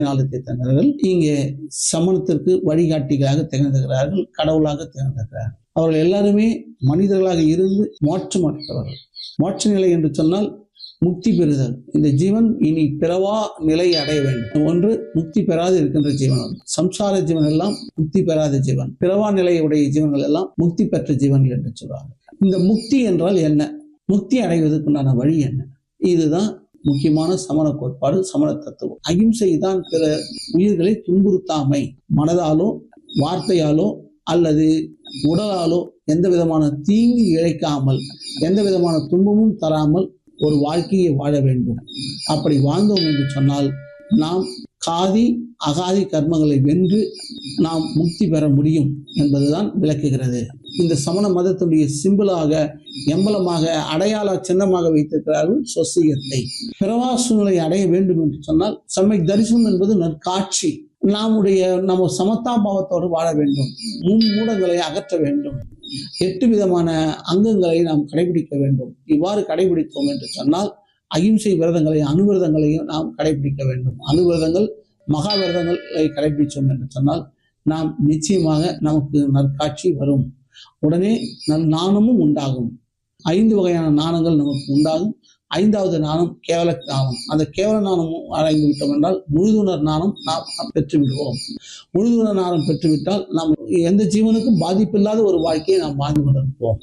நாலு தீர்த்தங்கர்கள் இங்கே சமணத்திற்கு வழிகாட்டிகளாக திகழ்ந்துகிறார்கள் கடவுளாக திகழ்ந்துகிறார்கள் அவர்கள் எல்லாருமே மனிதர்களாக இருந்து மோட்சம் அடைந்தவர்கள் மோட்ச நிலை என்று சொன்னால் முக்தி பெறுதல் இந்த ஜீவன் இனி பிறவா நிலை அடைய வேண்டும் ஒன்று முக்தி பெறாது இருக்கின்ற ஜீவன் சம்சார ஜீவன் எல்லாம் முக்தி பெறாத ஜீவன் பிறவா நிலையுடைய ஜீவன்கள் எல்லாம் முக்தி பெற்ற ஜீவன்கள் என்று சொல்வாங்க இந்த முக்தி என்றால் என்ன முக்தி அடைவதற்குண்டான வழி என்ன இதுதான் முக்கியமான சமண கோட்பாடு சமண தத்துவம் அகிம்சை தான் பிற உயிர்களை துன்புறுத்தாமை மனதாலோ வார்த்தையாலோ அல்லது உடலாலோ எந்த விதமான தீங்கு இழைக்காமல் எந்த விதமான துன்பமும் தராமல் ஒரு வாழ்க்கையை வாழ வேண்டும் அப்படி வாழ்ந்தோம் என்று சொன்னால் நாம் காதி அகாதி கர்மங்களை வென்று நாம் முக்தி பெற முடியும் என்பதுதான் விளக்குகிறது இந்த சமண மதத்தினுடைய சிம்பிளாக எம்பலமாக அடையாள சின்னமாக வைத்திருக்கிறார்கள் சொசியத்தை பிறவா சூழ்நிலை அடைய வேண்டும் என்று சொன்னால் செம்மை தரிசனம் என்பது நற்காட்சி நம்முடைய நம்ம சமத்தா பாவத்தோடு வாழ வேண்டும் மும்மூடங்களை அகற்ற வேண்டும் எட்டு விதமான அங்கங்களை நாம் கடைபிடிக்க வேண்டும் இவ்வாறு கடைபிடித்தோம் என்று சொன்னால் அகிம்சை விரதங்களை அணுவிரதங்களையும் நாம் கடைபிடிக்க வேண்டும் அணுவிரதங்கள் மகா விரதங்களை கடைபிடித்தோம் என்று சொன்னால் நாம் நிச்சயமாக நமக்கு நற்காட்சி வரும் உடனே நல் நாணமும் உண்டாகும் ஐந்து வகையான நாணங்கள் நமக்கு உண்டாகும் ஐந்தாவது நாணம் கேவல நாணம் அந்த கேவல நாணமும் அடைந்து விட்டோம் என்றால் முழுதுணர் நாணம் நாம் பெற்று விடுவோம் முழுதுணர் நாணம் பெற்றுவிட்டால் நாம் எந்த ஜீவனுக்கும் பாதிப்பில்லாத ஒரு வாழ்க்கையை நாம் வாழ்ந்து கொண்டிருப்போம்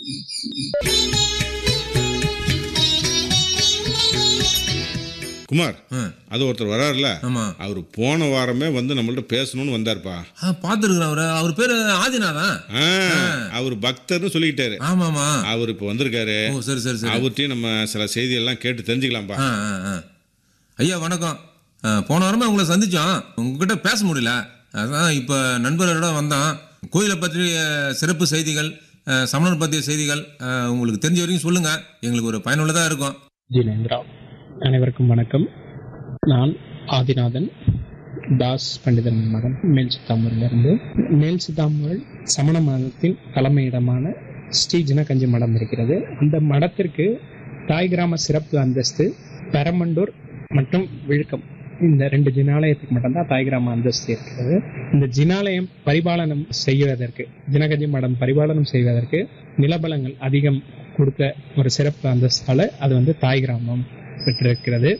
குமார் ஆ, அது ஒருத்தர் வராருல ஆமா அவர் போன வாரமே வந்து நம்மள்ட்ட பேசணும்னு வந்தாருப்பா ஆ பார்த்துருக்குறேன் அவரை அவர் பேரு ஆதிநாதா ஆ, அவர் பக்தர்னு சொல்லிக்கிட்டாரு ஆமாமா அவர் இப்ப வந்திருக்காரு ஓ சரி சரி சரி அவர்கிட்டயும் நம்ம சில செய்தியெல்லாம் கேட்டு தெரிஞ்சுக்கலாம்ப்பா ஆ ஆ ஆ ஐயா வணக்கம் ஆ, போன வாரமே உங்களை சந்திச்சோம் உங்ககிட்ட பேச முடியல அதான் இப்போ நண்பர்களோட வந்தோம் கோயிலை பற்றிய சிறப்பு செய்திகள் ஆ, சமணர் பற்றிய செய்திகள் ஆ, உங்களுக்கு தெரிஞ்ச வரைக்கும் சொல்லுங்க எங்களுக்கு ஒரு பயனுள்ளதாக இருக்கும் ஜினேந்திரா அனைவருக்கும் வணக்கம் நான் ஆதிநாதன் தாஸ் பண்டிதன் மகன் மேல் சித்தாமூரிலிருந்து மேல் சித்தாமூரில் சமண மதத்தின் தலைமையிடமான ஸ்ரீ ஜினகஞ்சி மடம் இருக்கிறது அந்த மடத்திற்கு தாய் கிராம சிறப்பு அந்தஸ்து பெரமண்டூர் மற்றும் விழுக்கம் இந்த ரெண்டு ஜினாலயத்துக்கு மட்டும்தான் தாய் கிராம அந்தஸ்து இருக்கிறது இந்த ஜினாலயம் பரிபாலனம் செய்வதற்கு ஜினகஞ்சி மடம் பரிபாலனம் செய்வதற்கு நிலபலங்கள் அதிகம் கொடுத்த ஒரு சிறப்பு அந்தஸ்தால அது வந்து தாய் கிராமம் பெற்றிருக்கிறது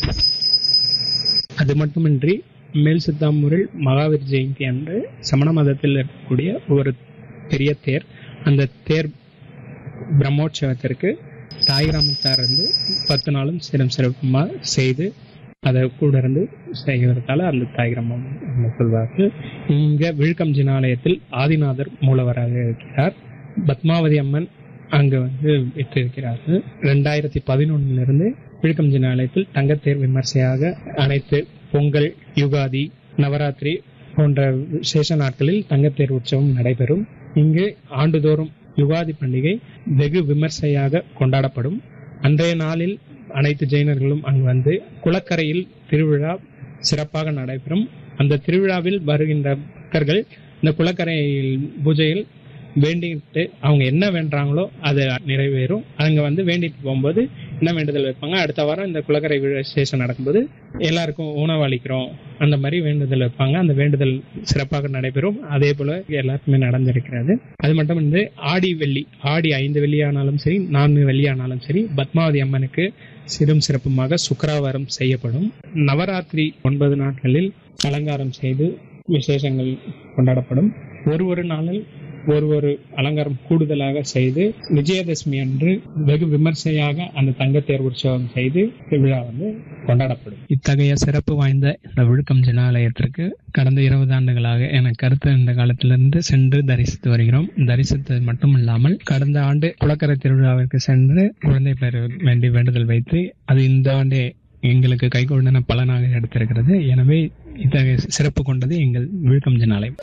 அது மட்டுமின்றி மேல் சித்தாமூரில் மகாவீர் ஜெயந்தி அன்று சமண மதத்தில் இருக்கக்கூடிய ஒரு பெரிய தேர் அந்த தேர் பிரம்மோற்சவத்திற்கு தாய் கிராமத்தார் இருந்து பத்து நாளும் சிறம் சிறப்புமாக செய்து அதை கூட இருந்து செய்வதற்கால அந்த தாய் கிராமம் என்று சொல்வார்கள் இங்க விழுக்கம் ஜினாலயத்தில் ஆதிநாதர் மூலவராக இருக்கிறார் பத்மாவதி அம்மன் அங்கு வந்து விற்றிருக்கிறார்கள் ரெண்டாயிரத்தி பதினொன்னிலிருந்து விழுக்கம் ஜினாலயத்தில் தங்கத்தேர் விமர்சையாக அனைத்து பொங்கல் யுகாதி நவராத்திரி போன்ற விசேஷ நாட்களில் தங்கத்தேர் உற்சவம் நடைபெறும் இங்கு ஆண்டுதோறும் யுகாதி பண்டிகை வெகு விமர்சையாக கொண்டாடப்படும் அன்றைய நாளில் அனைத்து ஜெயினர்களும் அங்கு வந்து குளக்கரையில் திருவிழா சிறப்பாக நடைபெறும் அந்த திருவிழாவில் வருகின்ற பக்தர்கள் இந்த குளக்கரையில் பூஜையில் வேண்டிட்டு அவங்க என்ன வேண்டுறாங்களோ அது நிறைவேறும் அங்க வந்து வேண்டிட்டு போகும்போது என்ன வேண்டுதல் வைப்பாங்க அடுத்த வாரம் இந்த குளக்கரை விசேஷம் நடக்கும்போது எல்லாருக்கும் உணவு அளிக்கிறோம் அந்த மாதிரி வேண்டுதல் வைப்பாங்க அந்த வேண்டுதல் சிறப்பாக நடைபெறும் அதே போல எல்லாருக்குமே நடந்திருக்கிறது அது மட்டும் வந்து ஆடி வெள்ளி ஆடி ஐந்து வெள்ளியானாலும் சரி நான்கு வெள்ளியானாலும் சரி பத்மாவதி அம்மனுக்கு சிறும் சிறப்புமாக சுக்கராவாரம் செய்யப்படும் நவராத்திரி ஒன்பது நாட்களில் அலங்காரம் செய்து விசேஷங்கள் கொண்டாடப்படும் ஒரு ஒரு நாளில் ஒரு ஒரு அலங்காரம் கூடுதலாக செய்து விஜயதசமி அன்று வெகு விமர்சையாக அந்த தங்கத்தேர் உற்சவம் செய்து விழா வந்து கொண்டாடப்படும் இத்தகைய சிறப்பு வாய்ந்த இந்த விழுக்கம் ஜனாலயத்திற்கு கடந்த இருபது ஆண்டுகளாக எனக்கு கருத்து இந்த காலத்திலிருந்து சென்று தரிசித்து வருகிறோம் தரிசித்தது மட்டும் இல்லாமல் கடந்த ஆண்டு குளக்கரை திருவிழாவிற்கு சென்று குழந்தை பெற வேண்டி வேண்டுதல் வைத்து அது இந்த ஆண்டே எங்களுக்கு கைகொண்டன பலனாக எடுத்திருக்கிறது எனவே இத்தகைய சிறப்பு கொண்டது எங்கள் விழுக்கம் ஜனாலயம்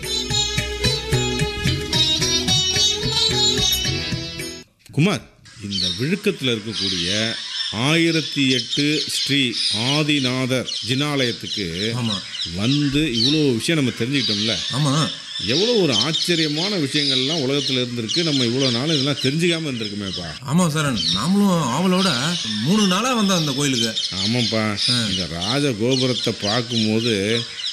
குமார் இந்த விழுக்கத்துல இருக்கக்கூடிய ஆயிரத்தி எட்டு ஸ்ரீ ஆதிநாதர் ஜினாலயத்துக்கு ஆமா வந்து இவ்வளோ விஷயம் நம்ம தெரிஞ்சுக்கிட்டோம்ல ஆமா எவ்வளோ ஒரு ஆச்சரியமான விஷயங்கள்லாம் உலகத்தில் இருந்திருக்கு நம்ம இவ்வளோ நாள் இதெல்லாம் தெரிஞ்சுக்காம இருந்திருக்குமேப்பா ஆமா சார் நாமளும் ஆவலோட மூணு நாளா வந்தோம் அந்த கோயிலுக்கு ஆமாப்பா இந்த ராஜ கோபுரத்தை பார்க்கும்போது